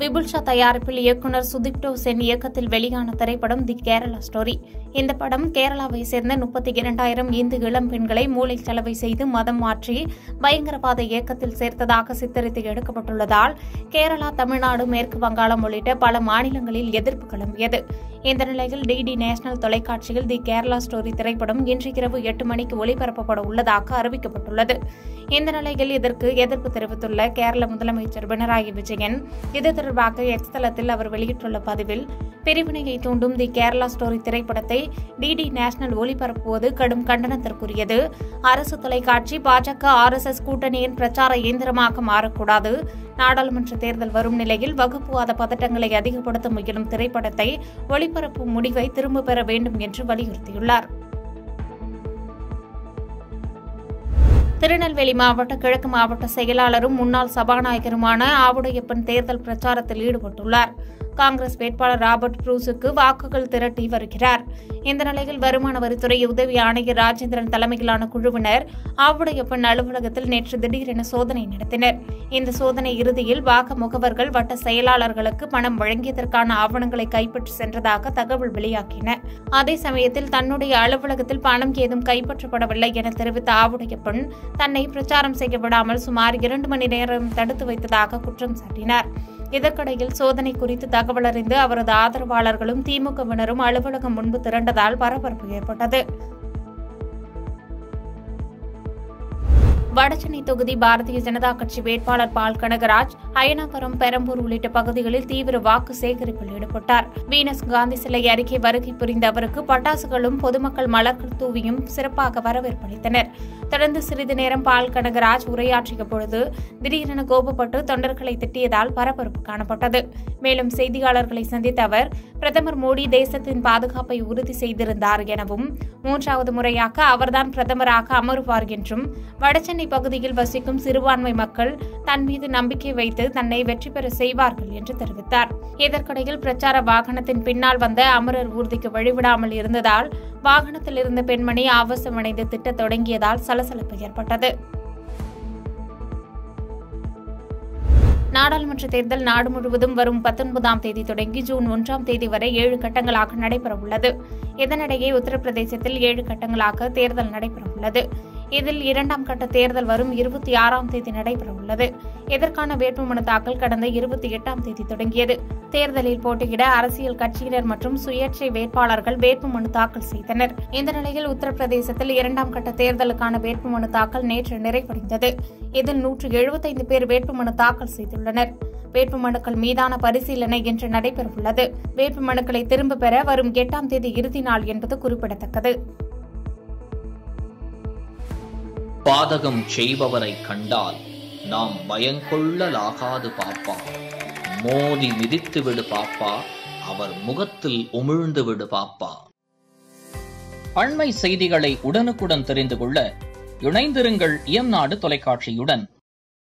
விபுல் ஷா தயாரிப்பில் இயக்குனர் சுதீப்டோ சென் இயக்கத்தில் வெளியான திரைப்படம் தி கேரளா ஸ்டோரி இந்த படம் கேரளாவை சேர்ந்த முப்பத்தி இரண்டாயிரம் இந்து இளம் பெண்களை மூளை செலவை செய்து மதம் மாற்றி பயங்கரவாத இயக்கத்தில் சேர்த்ததாக சித்தரித்து எடுக்கப்பட்டுள்ளதால் கேரளா தமிழ்நாடு மேற்கு வங்காளம் உள்ளிட்ட பல மாநிலங்களில் எதிர்ப்பு கிளம்பியது இந்த நிலையில் டிடி நேஷனல் தொலைக்காட்சியில் தி கேரளா ஸ்டோரி திரைப்படம் இன்று இரவு எட்டு மணிக்கு ஒளிபரப்பப்பட உள்ளதாக அறிவிக்கப்பட்டுள்ளது இந்த நிலையில் இதற்கு எதிர்ப்பு தெரிவித்துள்ள கேரள முதலமைச்சர் பினராயி விஜயன் இது தொடர்பாக எக்ஸ் தளத்தில் அவர் வெளியிட்டுள்ள பதிவில் பிரிவினையை தூண்டும் தி கேரளா ஸ்டோரி திரைப்படத்தை டிடி நேஷனல் ஒளிபரப்புவது கடும் கண்டனத்திற்குரியது அரசு தொலைக்காட்சி பாஜக ஆர்எஸ்எஸ் கூட்டணியின் பிரச்சார இயந்திரமாக மாறக்கூடாது நாடாளுமன்ற தேர்தல் வரும் நிலையில் வகுப்புவாத பதட்டங்களை அதிகப்படுத்த முயலும் திரைப்படத்தை ஒளிபரப்பும் முடிவை திரும்பப் பெற வேண்டும் என்று வலியுறுத்தியுள்ளார் திருநெல்வேலி மாவட்ட கிழக்கு மாவட்ட செயலாளரும் முன்னாள் சபாநாயகருமான ஆவுடையப்பன் தேர்தல் பிரச்சாரத்தில் ஈடுபட்டுள்ளார் காங்கிரஸ் வேட்பாளர் ராபர்ட் ப்ரூஸுக்கு வாக்குகள் திரட்டி வருகிறார் இந்த நிலையில் வருமான வரித்துறை உதவி ஆணையர் ராஜேந்திரன் தலைமையிலான குழுவினர் ஆவுடையப்பன் அலுவலகத்தில் நேற்று திடீரென சோதனை நடத்தினர் இந்த சோதனை இறுதியில் வாக்கு முகவர்கள் வட்ட செயலாளர்களுக்கு பணம் வழங்கியதற்கான ஆவணங்களை கைப்பற்றி சென்றதாக தகவல் வெளியாகின அதே சமயத்தில் தன்னுடைய அலுவலகத்தில் பணம் ஏதும் கைப்பற்றப்படவில்லை என தெரிவித்த ஆவுடையப்பன் தன்னை பிரச்சாரம் செய்ய விடாமல் சுமார் இரண்டு மணி நேரம் தடுத்து வைத்ததாக குற்றம் சாட்டினார் இதற்கிடையில் சோதனை குறித்து தகவல் அறிந்து அவரது ஆதரவாளர்களும் திமுகவினரும் அலுவலகம் முன்பு திரண்டதால் பரபரப்பு ஏற்பட்டது வடசென்னை தொகுதி பாரதிய ஜனதா கட்சி வேட்பாளர் பால் கனகராஜ் அயனாபுரம் பெரம்பூர் உள்ளிட்ட பகுதிகளில் தீவிர வாக்கு சேகரிப்பில் ஈடுபட்டார் வீனஸ் காந்தி சிலை அருகே வருகை புரிந்த அவருக்கு பட்டாசுகளும் பொதுமக்கள் மலர்கள் தூவியும் சிறப்பாக வரவேற்பளித்தனர் தொடர்ந்து சிறிது நேரம் பால் கனகராஜ் உரையாற்றிய பொழுது திடீரென கோபப்பட்டு தொண்டர்களை திட்டியதால் பரபரப்பு காணப்பட்டது மேலும் செய்தியாளர்களை சந்தித்த அவர் பிரதமர் மோடி தேசத்தின் பாதுகாப்பை உறுதி செய்திருந்தார் எனவும் மூன்றாவது முறையாக அவர்தான் பிரதமராக அமருவார் என்றும் வடசென்னை பகுதியில் வசிக்கும் சிறுபான்மை மக்கள் தன் மீது நம்பிக்கை வைத்து தன்னை வெற்றி பெற செய்வார்கள் என்று தெரிவித்தார் இதற்கிடையில் பிரச்சார வாகனத்தின் பின்னால் வந்த அமரர் ஊர்திக்கு வழிவிடாமல் இருந்ததால் வாகனத்தில் இருந்த பெண்மணி ஆபாசமடைந்து திட்டத் தொடங்கியதால் சலசலப்பு ஏற்பட்டது நாடாளுமன்ற தேர்தல் நாடு முழுவதும் வரும் பத்தொன்பதாம் தேதி தொடங்கி ஜூன் ஒன்றாம் தேதி வரை ஏழு கட்டங்களாக நடைபெறவுள்ளது இதனிடையே உத்தரப்பிரதேசத்தில் ஏழு கட்டங்களாக தேர்தல் நடைபெறவுள்ளது இதில் இரண்டாம் கட்ட தேர்தல் வரும் இருபத்தி ஆறாம் தேதி நடைபெறவுள்ளது இதற்கான வேட்புமனு தாக்கல் கடந்த இருபத்தி எட்டாம் தேதி தொடங்கியது தேர்தலில் போட்டியிட அரசியல் கட்சியினர் மற்றும் சுயேட்சை வேட்பாளர்கள் வேட்புமனு தாக்கல் செய்தனர் இந்த நிலையில் உத்தரப்பிரதேசத்தில் இரண்டாம் கட்ட தேர்தலுக்கான வேட்புமனு தாக்கல் நேற்று நிறைவடைந்தது இதில் நூற்று எழுபத்தைந்து பேர் வேட்புமனு தாக்கல் செய்துள்ளனர் வேட்புமனுக்கள் மீதான பரிசீலனை இன்று நடைபெறவுள்ளது வேட்புமனுக்களை திரும்பப் பெற வரும் எட்டாம் தேதி இறுதி நாள் என்பது குறிப்பிடத்தக்கது பாதகம் செய்பவரை கண்டால் நாம் பயங்கொள்ளலாகாது பாப்பா மோதி மிதித்து விடு பாப்பா அவர் முகத்தில் உமிழ்ந்து விடு பாப்பா அண்மை செய்திகளை உடனுக்குடன் தெரிந்து கொள்ள இணைந்திருங்கள் இயம்நாடு தொலைக்காட்சியுடன்